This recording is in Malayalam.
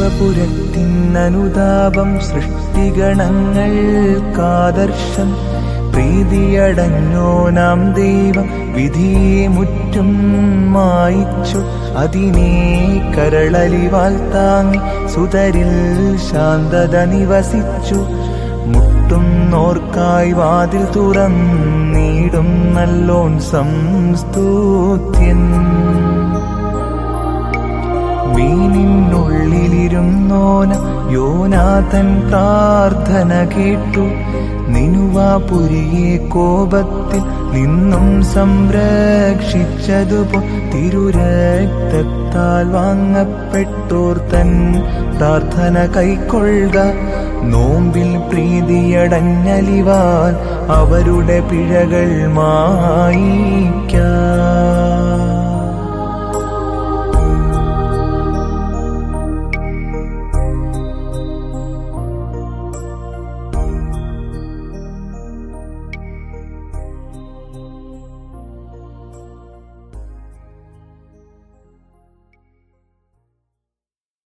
വിശ്വപുരത്തിനനുതാപം സൃഷ്ടിഗണങ്ങൾക്കാദർശം പ്രീതിയടഞ്ഞോ നാം ദൈവം വിധിയെ മുറ്റും മായിച്ചു അതിനെ കരളലിവാൽ താങ്ങി സുതരിൽ ശാന്തത നിവസിച്ചു മുട്ടുന്നോർക്കായി വാതിൽ തുറന്നീടും നല്ലോൻ സംസ്തുത്യൻ മീനിനുള്ളിലിരുന്നോന യോനാഥൻ പ്രാർത്ഥന കേട്ടു നിനുവാപുരിയെ കോപത്തിൽ നിന്നും സംരക്ഷിച്ചതുപോ തിരുരക്തത്താൽ വാങ്ങപ്പെട്ടോർ തൻ പ്രാർത്ഥന കൈക്കൊള്ളുക നോമ്പിൽ പ്രീതിയടഞ്ഞലിവാൽ അവരുടെ പിഴകൾ മായിക്കാം